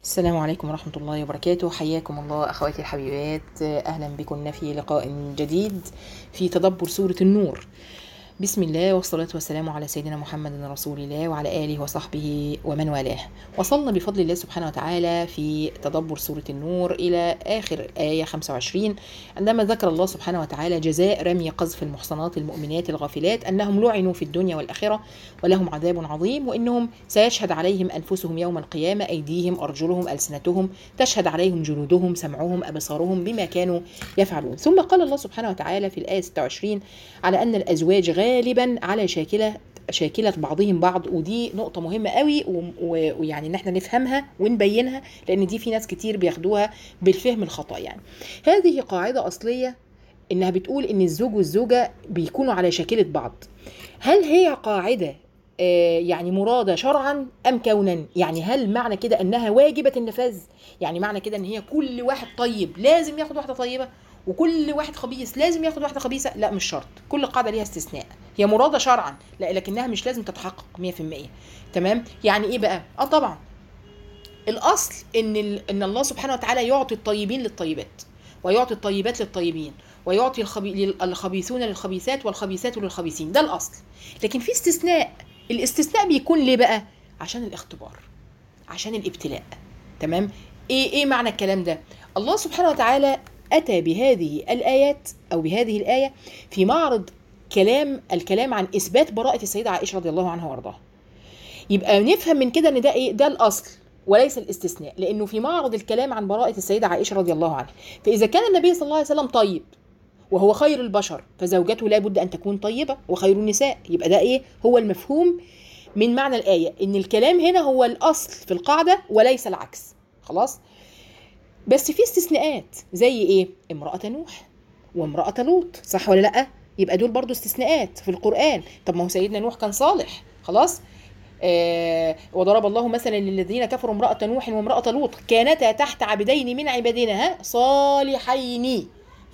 السلام عليكم ورحمة الله وبركاته حياكم الله أخواتي الحبيبات أهلا بكم في لقاء جديد في تدبر سورة النور بسم الله والصلاة والسلام على سيدنا محمد رسول الله وعلى آله وصحبه ومن والاه وصلنا بفضل الله سبحانه وتعالى في تدبر سورة النور إلى آخر آية 25 عندما ذكر الله سبحانه وتعالى جزاء رمي قذف المحصنات المؤمنات الغافلات أنهم لعنوا في الدنيا والآخرة ولهم عذاب عظيم وإنهم سيشهد عليهم أنفسهم يوم القيامة أيديهم أرجلهم ألسنتهم تشهد عليهم جلودهم سمعهم أبصارهم بما كانوا يفعلون ثم قال الله سبحانه وتعالى في الآية 26 على أن الأزواج غالبا على شاكلة شاكلة بعضهم بعض ودي نقطة مهمة قوي ويعني ان احنا نفهمها ونبينها لان دي في ناس كتير بياخدوها بالفهم الخطأ يعني هذه قاعدة أصلية انها بتقول ان الزوج والزوجة بيكونوا على شاكلة بعض هل هي قاعدة آه يعني مرادة شرعا أم كونا يعني هل معنى كده أنها واجبة النفاذ يعني معنى كده أن هي كل واحد طيب لازم ياخد واحدة طيبة وكل واحد خبيث لازم ياخد واحده خبيثه لا مش شرط كل قاعده ليها استثناء هي مراده شرعا لا لكنها مش لازم تتحقق 100% تمام يعني ايه بقى اه طبعا الاصل ان ال... ان الله سبحانه وتعالى يعطي الطيبين للطيبات ويعطي الطيبات للطيبين ويعطي الخبي... الخبيثون للخبيثات والخبيثات للخبيثين ده الاصل لكن في استثناء الاستثناء بيكون ليه بقى عشان الاختبار عشان الابتلاء تمام ايه ايه معنى الكلام ده الله سبحانه وتعالى أتى بهذه الآيات أو بهذه الآية في معرض كلام الكلام عن إثبات براءة السيدة عائشة رضي الله عنها وارضاها. يبقى نفهم من كده إن ده إيه؟ ده الأصل وليس الاستثناء لأنه في معرض الكلام عن براءة السيدة عائشة رضي الله عنها. فإذا كان النبي صلى الله عليه وسلم طيب وهو خير البشر فزوجته لا بد أن تكون طيبة وخير النساء يبقى ده إيه؟ هو المفهوم من معنى الآية إن الكلام هنا هو الأصل في القاعدة وليس العكس. خلاص؟ بس في استثناءات زي ايه امرأة نوح وامرأة لوط صح ولا لا يبقى دول برضو استثناءات في القرآن طب ما هو سيدنا نوح كان صالح خلاص آه وضرب الله مثلا للذين كفروا امرأة نوح وامرأة لوط كانتا تحت عبدين من عبادنا ها صالحين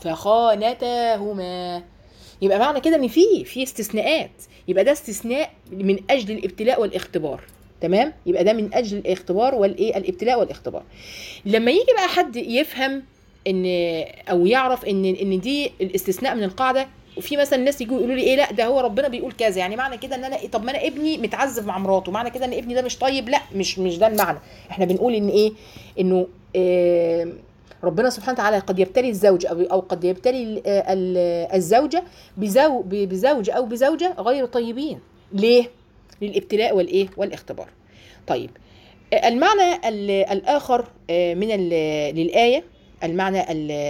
فخانتاهما يبقى معنى كده ان في في استثناءات يبقى ده استثناء من اجل الابتلاء والاختبار تمام يبقى ده من اجل الاختبار والايه الابتلاء والاختبار لما يجي بقى حد يفهم ان او يعرف ان ان دي الاستثناء من القاعده وفي مثلا ناس يجوا يقولوا لي ايه لا ده هو ربنا بيقول كذا يعني معنى كده ان انا طب ما انا ابني متعذب مع مراته معنى كده ان ابني ده مش طيب لا مش مش ده المعنى احنا بنقول ان ايه انه إيه ربنا سبحانه وتعالى قد يبتلي الزوج او او قد يبتلي الزوجه بزو بزوج او بزوجه غير طيبين ليه للابتلاء والايه والاختبار طيب المعنى الاخر من للايه المعنى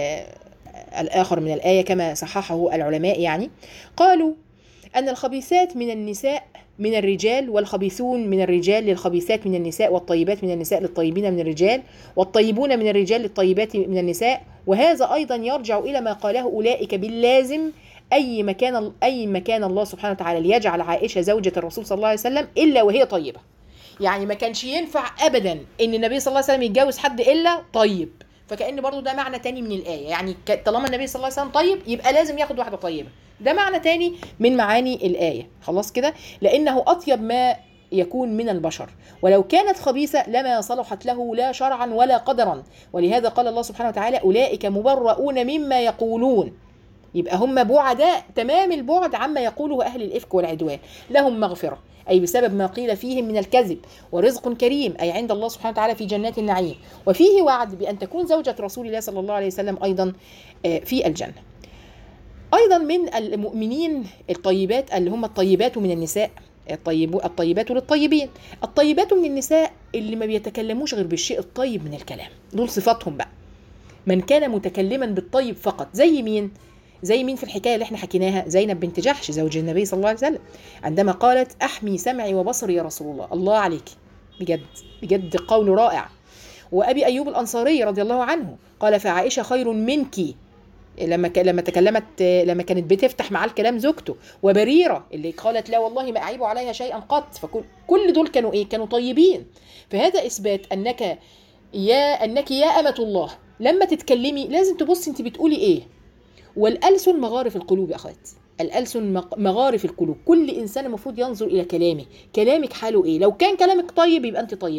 الاخر من الايه كما صححه العلماء يعني قالوا ان الخبيثات من النساء من الرجال والخبيثون من الرجال للخبيثات من النساء والطيبات من النساء للطيبين من الرجال والطيبون من الرجال للطيبات من النساء وهذا ايضا يرجع الى ما قاله اولئك باللازم اي مكان اي مكان الله سبحانه وتعالى ليجعل عائشه زوجة الرسول صلى الله عليه وسلم الا وهي طيبه. يعني ما كانش ينفع ابدا ان النبي صلى الله عليه وسلم يتجوز حد الا طيب. فكأن برضو ده معنى تاني من الآية يعني طالما النبي صلى الله عليه وسلم طيب يبقى لازم ياخد واحدة طيبة ده معنى تاني من معاني الآية خلاص كده لأنه أطيب ما يكون من البشر ولو كانت خبيثة لما صلحت له لا شرعا ولا قدرا ولهذا قال الله سبحانه وتعالى أولئك مبرؤون مما يقولون يبقى هم بعداء تمام البعد عما يقوله أهل الإفك والعدوان لهم مغفرة أي بسبب ما قيل فيهم من الكذب ورزق كريم أي عند الله سبحانه وتعالى في جنات النعيم وفيه وعد بأن تكون زوجة رسول الله صلى الله عليه وسلم أيضا في الجنة أيضا من المؤمنين الطيبات اللي هم الطيبات من النساء الطيب الطيبات للطيبين الطيبات من النساء اللي ما بيتكلموش غير بالشيء الطيب من الكلام دول صفاتهم بقى من كان متكلما بالطيب فقط زي مين زي مين في الحكايه اللي احنا حكيناها زينب بنت جحش زوج النبي صلى الله عليه وسلم عندما قالت احمي سمعي وبصري يا رسول الله الله عليك بجد بجد قول رائع وابي ايوب الانصاري رضي الله عنه قال فعائشه خير منك لما لما تكلمت لما كانت بتفتح معاه الكلام زوجته وبريره اللي قالت لا والله ما اعيب عليها شيئا قط فكل كل دول كانوا ايه كانوا طيبين فهذا اثبات انك يا انك يا امه الله لما تتكلمي لازم تبصي انت بتقولي ايه والألسن مغارف القلوب يا أخوات الألسن مغارف القلوب كل إنسان المفروض ينظر إلى كلامه كلامك حاله إيه لو كان كلامك طيب يبقى أنت طيبة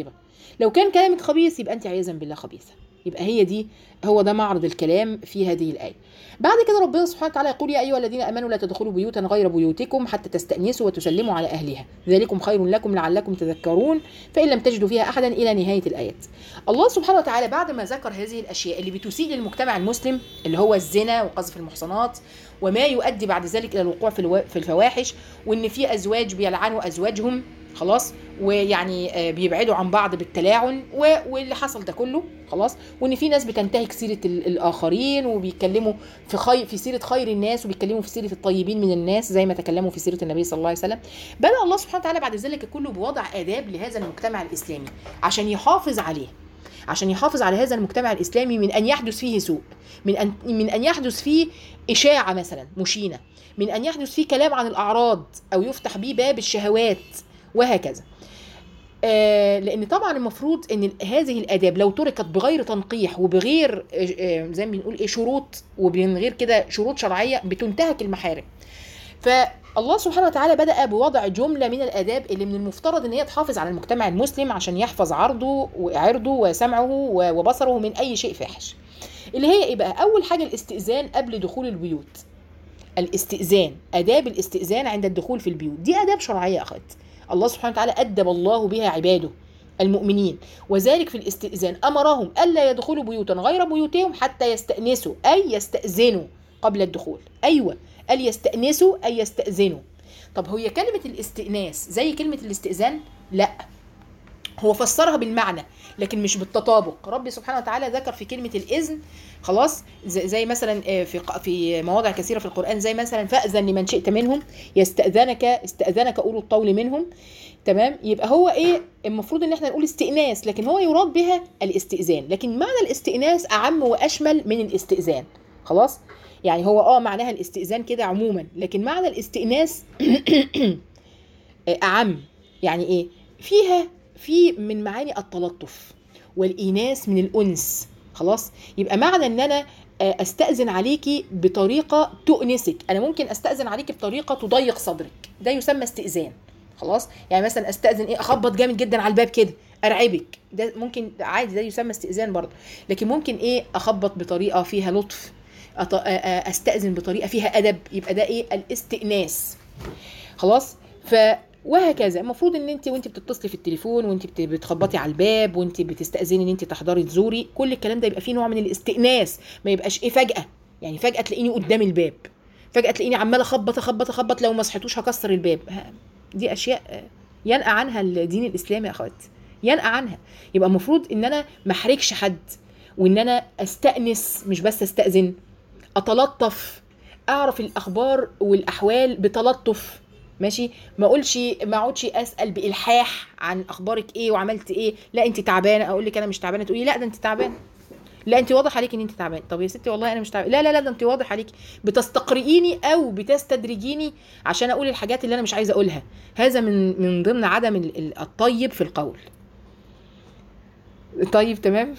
لو كان كلامك خبيث يبقى انت عياذا بالله خبيثه يبقى هي دي هو ده معرض الكلام في هذه الايه بعد كده ربنا سبحانه وتعالى يقول يا ايها الذين امنوا لا تدخلوا بيوتا غير بيوتكم حتى تستانسوا وتسلموا على اهلها ذلكم خير لكم لعلكم تذكرون فان لم تجدوا فيها احدا الى نهايه الايات الله سبحانه وتعالى بعد ما ذكر هذه الاشياء اللي بتسيء للمجتمع المسلم اللي هو الزنا وقذف المحصنات وما يؤدي بعد ذلك الى الوقوع في الوا- في الفواحش وان في ازواج بيلعنوا ازواجهم خلاص ويعني آه، بيبعدوا عن بعض بالتلاعن و- واللي حصل ده كله خلاص وان في ناس بتنتهك سيره ال- الاخرين وبيتكلموا في خير في سيره خير الناس وبيتكلموا في سيره الطيبين من الناس زي ما تكلموا في سيره النبي صلى الله عليه وسلم بدا الله سبحانه وتعالى بعد ذلك كله بوضع اداب لهذا المجتمع الاسلامي عشان يحافظ عليه عشان يحافظ على هذا المجتمع الاسلامي من ان يحدث فيه سوء من ان من ان يحدث فيه اشاعه مثلا مشينه من ان يحدث فيه كلام عن الاعراض او يفتح بيه باب الشهوات وهكذا آه لان طبعا المفروض ان ال- هذه الاداب لو تركت بغير تنقيح وبغير آه، آه، زي ما بنقول ايه شروط ومن غير كده شروط شرعيه بتنتهك المحارم فالله سبحانه وتعالى بدأ بوضع جملة من الآداب اللي من المفترض إن هي تحافظ على المجتمع المسلم عشان يحفظ عرضه وعرضه وسمعه و- وبصره من أي شيء فاحش. اللي هي إيه بقى؟ أول حاجة الاستئذان قبل دخول البيوت. الاستئذان، آداب الاستئذان عند الدخول في البيوت، دي آداب شرعية يا أخوات. الله سبحانه وتعالى أدب الله بها عباده المؤمنين وذلك في الاستئذان أمرهم ألا يدخلوا بيوتا غير بيوتهم حتى يستأنسوا أي يستأذنوا قبل الدخول أيوة قال يستأنسوا أي يستأذنوا طب هي كلمة الاستئناس زي كلمة الاستئذان لا هو فسرها بالمعنى لكن مش بالتطابق ربي سبحانه وتعالى ذكر في كلمة الإذن خلاص زي, زي مثلا آه، في ق- في مواضع كثيرة في القرآن زي مثلا فأذن لمن شئت منهم يستأذنك استأذنك أولو الطول منهم تمام يبقى هو ايه المفروض ان احنا نقول استئناس لكن هو يراد بها الاستئذان لكن معنى الاستئناس اعم واشمل من الاستئذان خلاص يعني هو اه معناها الاستئذان كده عموما لكن معنى الاستئناس اعم يعني ايه فيها في من معاني التلطف والايناس من الانس خلاص يبقى معنى ان انا آه، استاذن عليكي بطريقه تؤنسك انا ممكن استاذن عليكي بطريقه تضيق صدرك ده يسمى استئذان خلاص يعني مثلا استاذن ايه اخبط جامد جدا على الباب كده ارعبك ده ممكن عادي ده يسمى استئذان برضه لكن ممكن ايه اخبط بطريقه فيها لطف أط- آ- آ- استاذن بطريقه فيها ادب يبقى ده ايه الاستئناس خلاص ف وهكذا المفروض ان انت وانت بتتصلي في التليفون وانت بت- بتخبطي على الباب وانت بتستاذني ان انت تحضري تزوري كل الكلام ده يبقى فيه نوع من الاستئناس ما يبقاش ايه فجاه يعني فجاه تلاقيني قدام الباب فجاه تلاقيني عماله اخبط اخبط اخبط لو ما صحيتوش هكسر الباب ها، دي اشياء آه، ينأى عنها الدين الاسلامي يا اخوات ينأى عنها يبقى المفروض ان انا ما احرجش حد وان انا استأنس مش بس استأذن اتلطف اعرف الاخبار والاحوال بتلطف ماشي ما اقولش ما اقعدش اسال بالحاح عن اخبارك ايه وعملت ايه لا انت تعبانه اقول لك انا مش تعبانه تقولي لا ده انت تعبانه لا انت واضح عليك ان انت تعبانه طب يا ستي والله انا مش تعبانه لا لا لا ده انت واضح عليك بتستقرئيني او بتستدرجيني عشان اقول الحاجات اللي انا مش عايزه اقولها هذا من من ضمن عدم ال- ال- الطيب في القول طيب تمام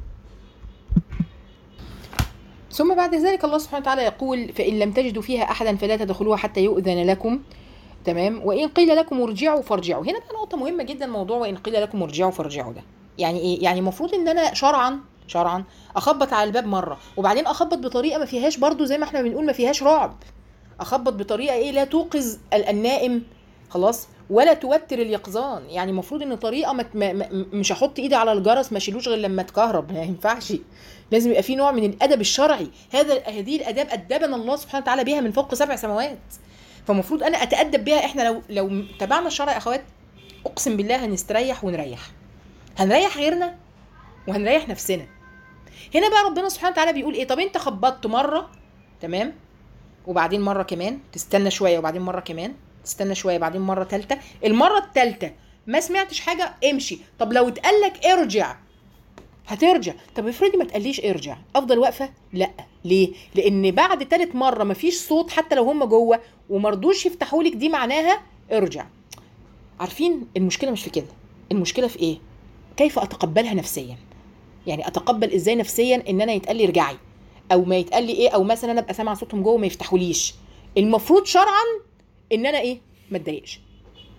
ثم بعد ذلك الله سبحانه وتعالى يقول فإن لم تجدوا فيها أحدا فلا تدخلوها حتى يؤذن لكم تمام وإن قيل لكم ارجعوا فارجعوا هنا بقى نقطة مهمة جدا موضوع وإن قيل لكم ارجعوا فارجعوا ده يعني إيه يعني المفروض إن أنا شرعا شرعا أخبط على الباب مرة وبعدين أخبط بطريقة ما فيهاش برضو زي ما احنا بنقول ما فيهاش رعب أخبط بطريقة إيه لا توقظ ال- النائم خلاص ولا توتر اليقظان يعني المفروض ان طريقه ما ما ما- مش هحط ايدي على الجرس ما اشيلوش غير لما اتكهرب ما ينفعش لازم يبقى في نوع من الادب الشرعي هذا هذه الاداب ادبنا الله سبحانه وتعالى بها من فوق سبع سماوات فالمفروض انا اتادب بها احنا لو لو تبعنا الشرع يا اخوات اقسم بالله هنستريح ونريح هنريح غيرنا وهنريح نفسنا هنا بقى ربنا سبحانه وتعالى بيقول ايه طب انت خبطت مره تمام وبعدين مره كمان تستنى شويه وبعدين مره كمان تستنى شويه بعدين مره ثالثه المره الثالثه ما سمعتش حاجه امشي طب لو اتقال لك ارجع هترجع طب افرضي ما تقليش ارجع افضل واقفه لا ليه لان بعد تالت مره مفيش صوت حتى لو هم جوه ومرضوش يفتحوا لك دي معناها ارجع عارفين المشكله مش في كده المشكله في ايه كيف اتقبلها نفسيا يعني اتقبل ازاي نفسيا ان انا يتقال لي ارجعي او ما يتقال لي ايه او مثلا انا ابقى سامعه صوتهم جوه ما يفتحوليش المفروض شرعا ان انا ايه ما اتضايقش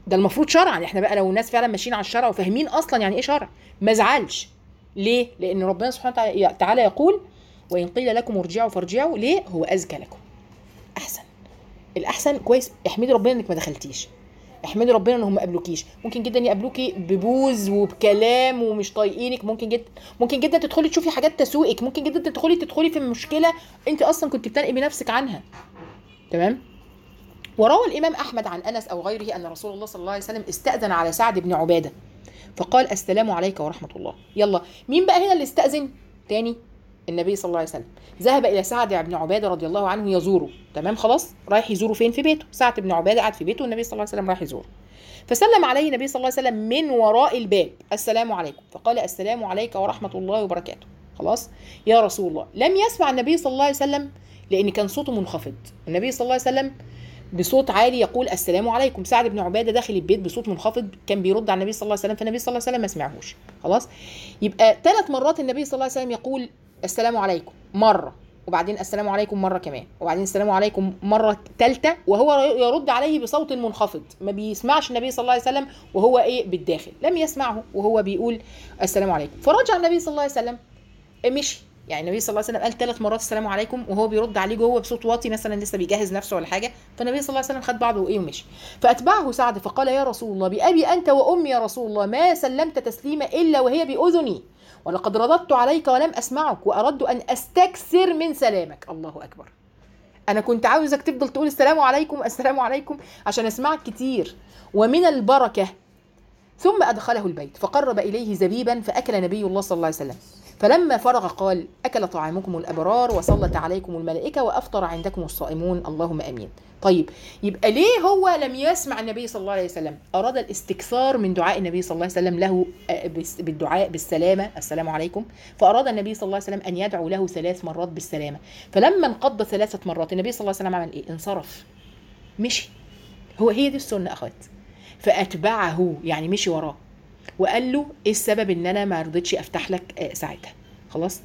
ده المفروض شرعا احنا بقى لو الناس فعلا ماشيين على الشرع وفاهمين اصلا يعني ايه شرع ما زعلش ليه لان ربنا سبحانه وتعالى- تعالى يقول وان قيل لكم ارجعوا فارجعوا ليه هو ازكى لكم احسن الاحسن كويس احمدي ربنا انك ما دخلتيش احمدي ربنا انهم ما قابلوكيش ممكن جدا يقابلوكي ببوز وبكلام ومش طايقينك ممكن جدا ممكن جدا تدخلي تشوفي حاجات تسوقك ممكن جدا تدخلي تدخلي في مشكله انت اصلا كنت بتنقي بنفسك عنها تمام وروى الامام احمد عن انس او غيره ان رسول الله صلى الله عليه وسلم استاذن على سعد بن عباده فقال السلام عليك ورحمه الله يلا مين بقى هنا اللي استاذن تاني النبي صلى الله عليه وسلم ذهب الى سعد بن عباده رضي الله عنه يزوره تمام خلاص رايح يزوره فين في بيته سعد بن عباده قاعد في بيته والنبي صلى الله عليه وسلم رايح يزوره فسلم عليه النبي صلى الله عليه وسلم من وراء الباب السلام عليكم فقال السلام عليك ورحمه الله وبركاته خلاص يا رسول الله لم يسمع النبي صلى الله عليه وسلم لان كان صوته منخفض النبي صلى الله عليه وسلم بصوت عالي يقول السلام عليكم سعد بن عباده داخل البيت بصوت منخفض كان بيرد على النبي صلى الله عليه وسلم فالنبي صلى الله عليه وسلم ما سمعهوش خلاص يبقى ثلاث مرات النبي صلى الله عليه وسلم يقول السلام عليكم مره وبعدين السلام عليكم مره كمان وبعدين السلام عليكم مره ثالثه وهو يرد عليه بصوت منخفض ما بيسمعش النبي صلى الله عليه وسلم وهو ايه بالداخل لم يسمعه وهو بيقول السلام عليكم فرجع النبي صلى الله عليه وسلم مشي يعني النبي صلى الله عليه وسلم قال ثلاث مرات السلام عليكم وهو بيرد عليه جوه بصوت واطي مثلا لسه بيجهز نفسه ولا حاجه فالنبي صلى الله عليه وسلم خد بعضه وايه ومشي فاتبعه سعد فقال يا رسول الله بابي انت وامي يا رسول الله ما سلمت تسليما الا وهي باذني ولقد رددت عليك ولم اسمعك واردت ان استكثر من سلامك الله اكبر انا كنت عاوزك تفضل تقول السلام عليكم السلام عليكم عشان اسمعك كتير ومن البركه ثم ادخله البيت فقرب اليه زبيبا فاكل نبي الله صلى الله عليه وسلم فلما فرغ قال أكل طعامكم الأبرار وصلت عليكم الملائكة وأفطر عندكم الصائمون اللهم أمين طيب يبقى ليه هو لم يسمع النبي صلى الله عليه وسلم أراد الاستكثار من دعاء النبي صلى الله عليه وسلم له آه، بس- بالدعاء بالسلامة السلام عليكم فأراد النبي صلى الله عليه وسلم أن يدعو له ثلاث مرات بالسلامة فلما انقض ثلاثة مرات النبي صلى الله عليه وسلم عمل إيه انصرف مشي هو هي دي السنة أخوات فأتبعه يعني مشي وراه وقال له ايه السبب ان انا ما رضيتش افتح لك آه، ساعتها خلاص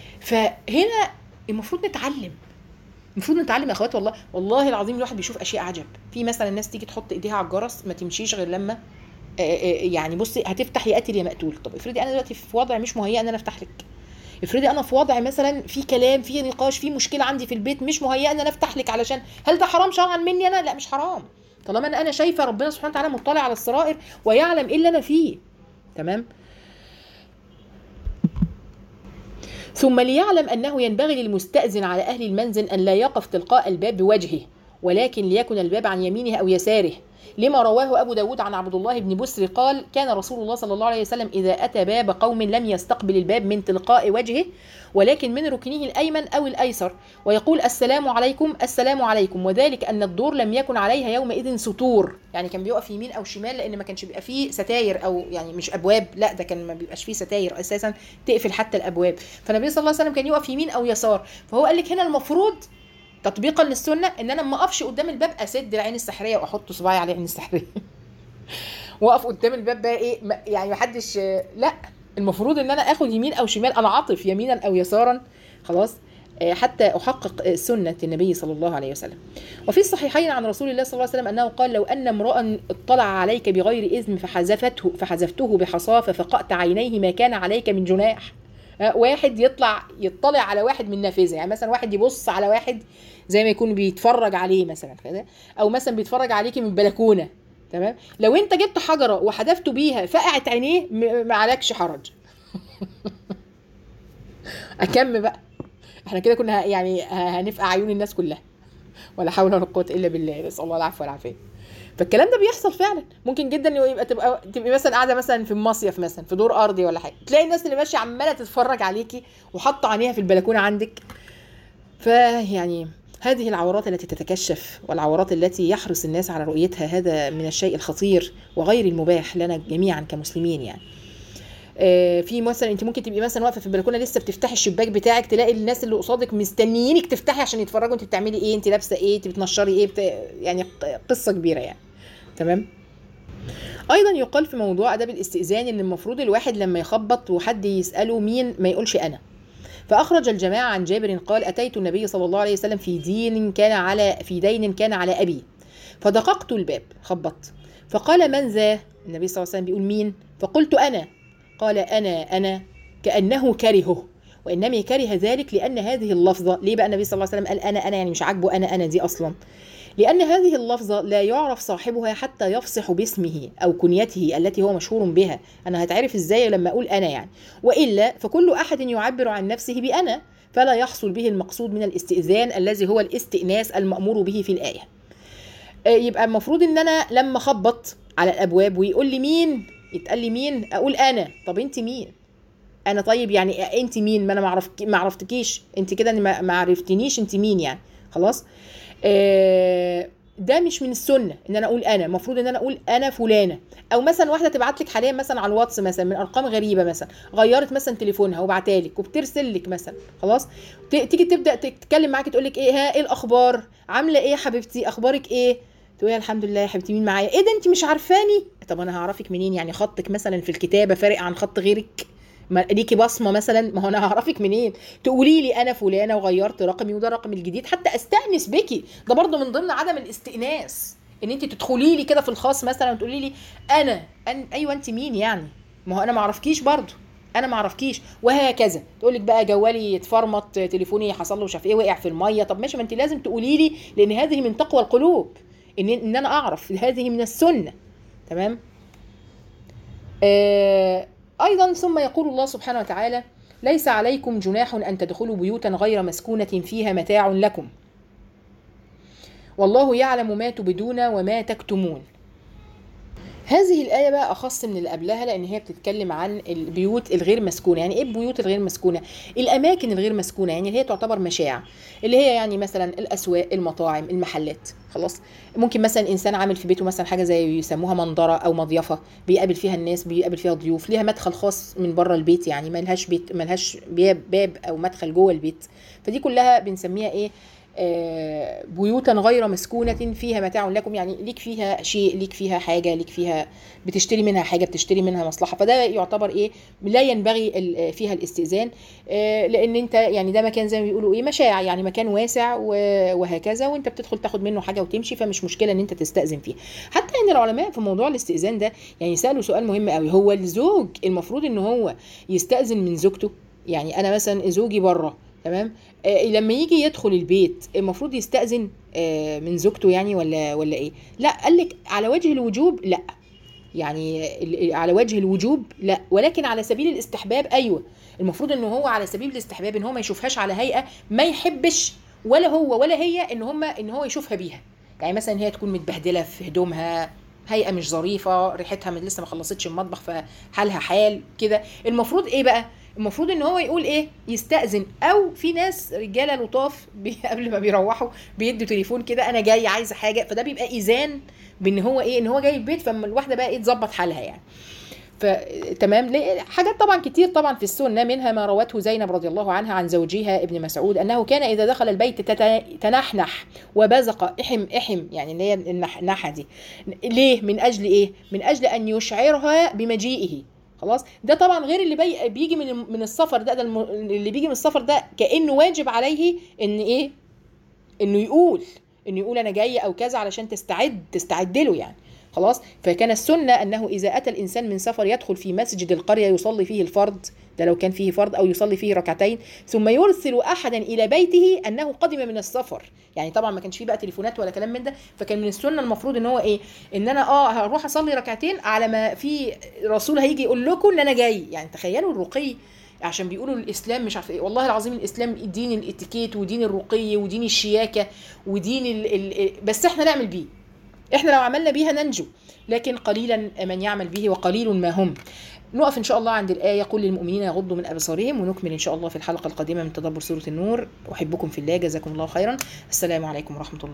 فهنا المفروض نتعلم المفروض نتعلم يا اخوات والله والله العظيم الواحد بيشوف اشياء عجب في مثلا الناس تيجي تحط ايديها على الجرس ما تمشيش غير لما آه، آه، يعني بصي هتفتح يا قاتل يا مقتول طب افرضي انا دلوقتي في وضع مش مهيئ ان انا افتح لك افرضي انا في وضع مثلا في كلام في نقاش في مشكله عندي في البيت مش مهيئه ان انا افتح لك علشان هل ده حرام شرعا مني انا لا مش حرام طالما انا انا شايفه ربنا سبحانه وتعالى مطلع على السرائر ويعلم ايه اللي انا فيه تمام ثم ليعلم انه ينبغي للمستأذن على اهل المنزل ان لا يقف تلقاء الباب بوجهه ولكن ليكن الباب عن يمينه او يساره لما رواه ابو داود عن عبد الله بن بسر قال كان رسول الله صلى الله عليه وسلم اذا اتى باب قوم لم يستقبل الباب من تلقاء وجهه ولكن من ركنه الايمن او الايسر ويقول السلام عليكم السلام عليكم وذلك ان الدور لم يكن عليها يومئذ ستور يعني كان بيقف يمين او شمال لان ما كانش بيبقى فيه ستاير او يعني مش ابواب لا ده كان ما بيبقاش فيه ستاير اساسا تقفل حتى الابواب فالنبي صلى الله عليه وسلم كان يقف يمين او يسار فهو قال لك هنا المفروض تطبيقا للسنه ان انا ما اقفش قدام الباب اسد العين السحريه واحط صباعي على العين السحريه واقف قدام الباب بقى ايه ما- يعني محدش لا المفروض ان انا اخد يمين او شمال انا عاطف يمينا او يسارا خلاص آه، حتى احقق آه، سنه النبي صلى الله عليه وسلم وفي الصحيحين عن رسول الله صلى الله عليه وسلم انه قال لو ان امرا اطلع عليك بغير اذن فحذفته فحذفته بحصاه ففقأت عينيه ما كان عليك من جناح آه، واحد يطلع يطلع على واحد من نافذه يعني مثلا واحد يبص على واحد زي ما يكون بيتفرج عليه مثلا كده او مثلا بيتفرج عليكي من بلكونه تمام لو انت جبت حجره وحدفته بيها فقعت عينيه م- ما عليكش حرج اكم بقى احنا كده كنا ه- يعني ه- هنفقع عيون الناس كلها ولا حول ولا قوه الا بالله نسال الله العفو والعافيه فالكلام ده بيحصل فعلا ممكن جدا يبقى تبقى تبقي مثلا قاعده مثلا في المصيف مثلا في دور ارضي ولا حاجه تلاقي الناس اللي ماشيه عماله تتفرج عليكي وحاطه عينيها في البلكونه عندك فيعني هذه العورات التي تتكشف والعورات التي يحرص الناس على رؤيتها هذا من الشيء الخطير وغير المباح لنا جميعا كمسلمين يعني آه، في مثلا انت ممكن تبقي مثلا واقفه في البلكونه لسه بتفتحي الشباك بتاعك تلاقي الناس اللي قصادك مستنيينك تفتحي عشان يتفرجوا انت بتعملي ايه انت لابسه ايه انت بتنشري ايه بت... يعني ق- قصه كبيره يعني تمام ايضا يقال في موضوع اداب الاستئذان ان المفروض الواحد لما يخبط وحد يساله مين ما يقولش انا فأخرج الجماعة عن جابر قال أتيت النبي صلى الله عليه وسلم في دين كان على في دين كان على أبي فدققت الباب خبطت فقال من ذا النبي صلى الله عليه وسلم بيقول مين فقلت انا قال انا انا كانه كرهه وانما كره ذلك لان هذه اللفظه ليه بقى النبي صلى الله عليه وسلم قال انا انا يعني مش عاجبه انا انا دي اصلا لأن هذه اللفظة لا يعرف صاحبها حتى يفصح باسمه أو كنيته التي هو مشهور بها أنا هتعرف إزاي لما أقول أنا يعني وإلا فكل أحد يعبر عن نفسه بأنا فلا يحصل به المقصود من الاستئذان الذي هو الاستئناس المأمور به في الآية آه، يبقى المفروض ان انا لما اخبط على الابواب ويقول لي مين يتقال لي مين اقول انا طب انت مين انا طيب يعني انت مين ما انا ما عرف ما عرفتكيش انت كده ما ما عرفتنيش انت مين يعني خلاص آه، ده مش من السنه ان انا اقول انا المفروض ان انا اقول انا فلانه او مثلا واحده تبعت لك حاليا مثلا على الواتس مثلا من ارقام غريبه مثلا غيرت مثلا تليفونها وبعتها لك وبترسل لك مثلا خلاص ت- تيجي تبدا تتكلم معاكي تقول لك ايه ها ايه الاخبار عامله ايه يا حبيبتي اخبارك ايه تقولي الحمد لله يا حبيبتي مين معايا ايه ده انت مش عارفاني طب انا هعرفك منين يعني خطك مثلا في الكتابه فارق عن خط غيرك ما ليكي بصمه مثلا ما هو انا هعرفك منين تقولي لي انا فلانه وغيرت رقمي وده رقمي الجديد حتى استانس بيكي ده برضه من ضمن عدم الاستئناس ان انت تدخلي لي كده في الخاص مثلا وتقولي لي انا أن ايوه انت مين يعني ما هو انا ما اعرفكيش برضه انا ما اعرفكيش وهكذا تقول لك بقى جوالي اتفرمط تليفوني حصل له مش عارف ايه وقع في الميه طب ماشي ما انت لازم تقولي لي لان هذه من تقوى القلوب ان ان انا اعرف هذه من السنه تمام آه ايضا ثم يقول الله سبحانه وتعالى ليس عليكم جناح ان تدخلوا بيوتا غير مسكونه فيها متاع لكم والله يعلم ما تبدون وما تكتمون هذه الآية بقى أخص من اللي قبلها لأن هي بتتكلم عن البيوت الغير مسكونة، يعني إيه البيوت الغير مسكونة؟ الأماكن الغير مسكونة يعني اللي هي تعتبر مشاع، اللي هي يعني مثلا الأسواق، المطاعم، المحلات، خلاص؟ ممكن مثلا إنسان عامل في بيته مثلا حاجة زي يسموها منظرة أو مضيفة، بيقابل فيها الناس، بيقابل فيها ضيوف، ليها مدخل خاص من بره البيت يعني ملهاش بيت ملهاش باب باب أو مدخل جوه البيت، فدي كلها بنسميها إيه؟ آه، بيوتا غير مسكونة فيها متاع لكم يعني ليك فيها شيء ليك فيها حاجة ليك فيها بتشتري منها حاجة بتشتري منها مصلحة فده يعتبر ايه لا ينبغي ال- فيها الاستئذان آه، لان انت يعني ده مكان زي ما بيقولوا ايه مشاع يعني مكان واسع و- وهكذا وانت بتدخل تاخد منه حاجة وتمشي فمش مشكلة ان انت تستأذن فيه حتى ان العلماء في موضوع الاستئذان ده يعني سألوا سؤال مهم قوي هو الزوج المفروض ان هو يستأذن من زوجته يعني انا مثلا زوجي بره تمام آه لما يجي يدخل البيت المفروض يستأذن آه من زوجته يعني ولا ولا ايه لا قال لك على وجه الوجوب لا يعني ال- على وجه الوجوب لا ولكن على سبيل الاستحباب ايوه المفروض ان هو على سبيل الاستحباب ان هو ما يشوفهاش على هيئه ما يحبش ولا هو ولا هي ان هم ان هو يشوفها بيها يعني مثلا هي تكون متبهدله في هدومها هيئه مش ظريفه ريحتها من لسه ما خلصتش المطبخ فحالها حال كده المفروض ايه بقى المفروض ان هو يقول ايه يستأذن او في ناس رجاله لطاف بي- قبل ما بيروحوا بيدوا تليفون كده انا جاي عايزه حاجه فده بيبقى ايذان بان هو ايه ان هو جاي البيت فاما الواحده بقى ايه تظبط حالها يعني فتمام ليه- حاجات طبعا كتير طبعا في السنه منها ما روته زينب رضي الله عنها عن زوجها ابن مسعود انه كان اذا دخل البيت تت- تنحنح وبزق احم احم يعني اللي هي النحنحه دي ليه من اجل ايه من اجل ان يشعرها بمجيئه خلاص ده طبعا غير اللي بي بيجي من من السفر ده ده الم- اللي بيجي من السفر ده كانه واجب عليه ان ايه انه يقول انه يقول انا جاي او كذا علشان تستعد تستعد له يعني خلاص فكان السنة أنه إذا أتى الإنسان من سفر يدخل في مسجد القرية يصلي فيه الفرض ده لو كان فيه فرض أو يصلي فيه ركعتين ثم يرسل أحدا إلى بيته أنه قدم من السفر يعني طبعا ما كانش فيه بقى تليفونات ولا كلام من ده فكان من السنة المفروض إن هو إيه إن أنا أه هروح أصلي ركعتين على ما في رسول هيجي يقول لكم إن أنا جاي يعني تخيلوا الرقي عشان بيقولوا الاسلام مش عارف ايه والله العظيم الاسلام دين الاتيكيت ودين الرقي ودين الشياكه ودين ال ال بس احنا نعمل بيه احنا لو عملنا بيها ننجو لكن قليلا من يعمل به وقليل ما هم نقف ان شاء الله عند الايه قل للمؤمنين يغضوا من ابصارهم ونكمل ان شاء الله في الحلقه القادمه من تدبر سوره النور احبكم في الله جزاكم الله خيرا السلام عليكم ورحمه الله